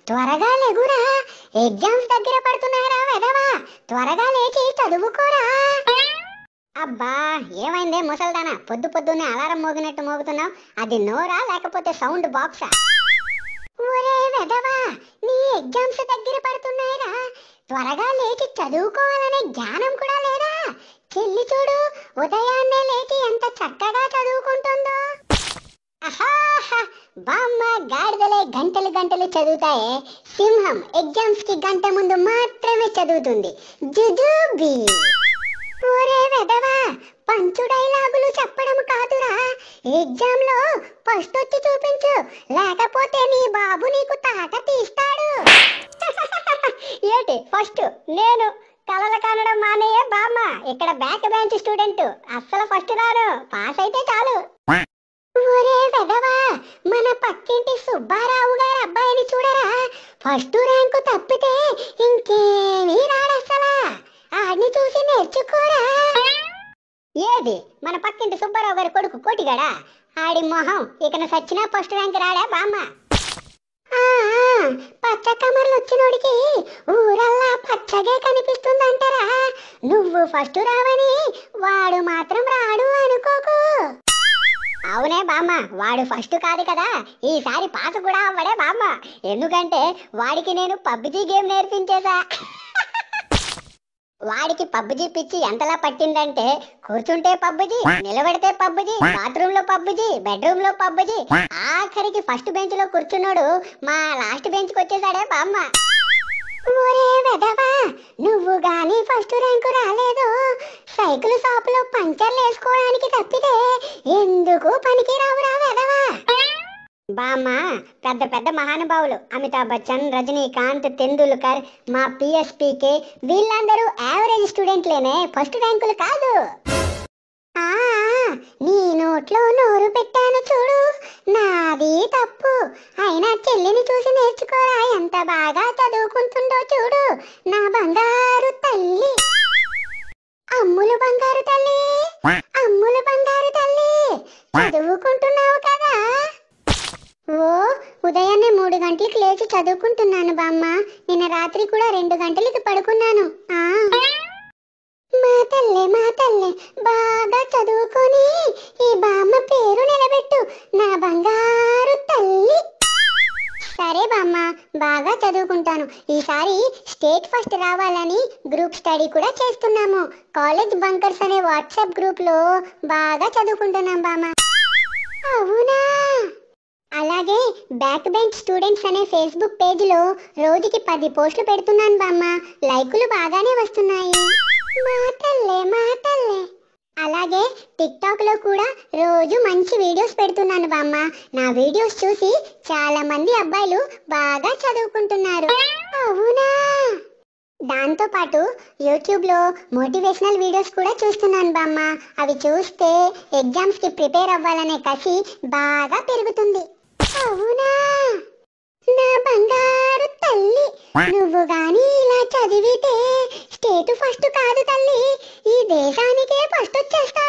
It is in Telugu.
త్వరగా లేగురా ఎగ్జామ్స్ దగ్గర పడుతున్నారా వెదవా త్వరగా లేచి చదువుకోరా అబ్బా ఏమైందే ముసల్దానా పొద్దు పొద్దున్నే అలారం మోగినట్టు మోగుతున్నావు అది నోరా లేకపోతే సౌండ్ బాక్సా ఒరే వెదవా నీ ఎగ్జామ్స్ దగ్గర పడుతున్నాయిరా త్వరగా లేచి చదువుకోవాలనే జ్ఞానం కూడా లేదా చెల్లి చూడు ఉదయాన్నే లేచి ఎంత చక్కగా చదువుకుంటుందో అహాహా బామ్మ గాడిదలే గంటలు గంటలు చదువుతాయే సింహం ఎగ్జామ్స్ కి గంట ముందు మాత్రమే చదువుతుంది జుజుబి ఒరే వెదవా పంచు డైలాగులు చెప్పడం కాదురా ఎగ్జామ్ లో ఫస్ట్ వచ్చి చూపించు లేకపోతే నీ బాబు నీకు తాట తీస్తాడు ఏంటి ఫస్ట్ నేను కలల కనడం మానేయే బామ్మ ఇక్కడ బ్యాక్ బెంచ్ స్టూడెంట్ అస్సలు ఫస్ట్ రాను పాస్ అయితే చాలు ఒరే వెదవా మన పక్కింటి సుబ్బారావు గారి అబ్బాయిని చూడరా ఫస్ట్ ర్యాంకు తప్పితే ఇంకేమీ రాడసలా ఆడిని చూసి నేర్చుకోరా ఏది మన పక్కింటి సుబ్బారావు గారి కొడుకు కోటిగాడా ఆడి మొహం ఇకన సచ్చినా ఫస్ట్ ర్యాంక్ రాడా బామ్మ ఆ, ఆ, పచ్చ కమర్లు వచ్చినోడికి ఊరల్లా పచ్చగే కనిపిస్తుందంటారా నువ్వు ఫస్ట్ రావని వాడు మాత్రం రాడు అనుకోకు అవునే బామ్మ వాడు ఫస్ట్ కాదు కదా ఈసారి పాస్ కూడా అవ్వడే బామ్మ ఎందుకంటే వాడికి నేను పబ్జి గేమ్ నేర్పించేసా వాడికి పబ్జి పిచ్చి ఎంతలా పట్టిందంటే కూర్చుంటే పబ్జి నిలబడితే పబ్జి బాత్రూమ్ లో పబ్జి బెడ్రూమ్ లో పబ్జి ఆఖరికి ఫస్ట్ బెంచ్ లో కూర్చున్నాడు మా లాస్ట్ బెంచ్ కి వచ్చేసాడే బామ్మ ఒరే వెదవా నువ్వు గాని ఫస్ట్ ర్యాంకు రాలేదు సైకిల్ షాప్ లో పంచర్లు వేసుకోవడానికి తప్పితే ఎందుకు పనికి రావురా వెదవా బామ్మ పెద్ద పెద్ద మహానుభావులు అమితాబ్ బచ్చన్ రజనీకాంత్ తెండూల్కర్ మా పిఎస్పీకే వీళ్ళందరూ యావరేజ్ స్టూడెంట్లేనే ఫస్ట్ ర్యాంకులు కాదు ఆ నీ నోట్లో నోరు పెట్టాను చూడు నాది తప్పు అయినా చెల్లిని చూసి నేర్చుకోరా ఎంత బాగా చదువుకుంటుందో చూడు నా బంగారు తల్లి అమ్ములు బంగారు తల్లి అమ్ములు బంగారు తల్లి చదువుకుంటున్నావు కదా ఓ ఉదయాన్నే మూడు గంటలకు లేచి చదువుకుంటున్నాను బామ్మ నిన్న రాత్రి కూడా రెండు గంటలకి పడుకున్నాను ఆ మా తల్లే మా తల్లే బాగా చదువుకొని ఈ బామ్మ పేరు నిలబెట్టు నా బంగారు తల్లి సరే బామ్మ బాగా చదువుకుంటాను ఈసారి స్టేట్ ఫస్ట్ రావాలని గ్రూప్ స్టడీ కూడా చేస్తున్నాము కాలేజ్ బంకర్స్ అనే వాట్సాప్ గ్రూప్ లో బాగా చదువుకుంటున్నాం బామ్మ అవునా అలాగే బ్యాక్ బెంచ్ స్టూడెంట్స్ అనే ఫేస్బుక్ పేజీలో రోజుకి పది పోస్టులు పెడుతున్నాను బామ్మ లైకులు బాగానే వస్తున్నాయి మా తల్లే మా తల్లే అలాగే టిక్ టాక్ లో కూడా రోజు మంచి వీడియోస్ పెడుతున్నాను బామ్మ నా వీడియోస్ చూసి చాలా మంది అబ్బాయిలు బాగా చదువుకుంటున్నారు అవునా దాంతో పాటు యూట్యూబ్ లో మోటివేషనల్ వీడియోస్ కూడా చూస్తున్నాను బామ్మ అవి చూస్తే ఎగ్జామ్స్ కి ప్రిపేర్ అవ్వాలనే కసి బాగా పెరుగుతుంది అవునా నా బంగారు తల్లి నువ్వు గాని ఇలా చదివితే స్టేట్ ఫస్ట్ కాదు తల్లి ఈ దేశానికే ఫస్ట్ వచ్చేస్తా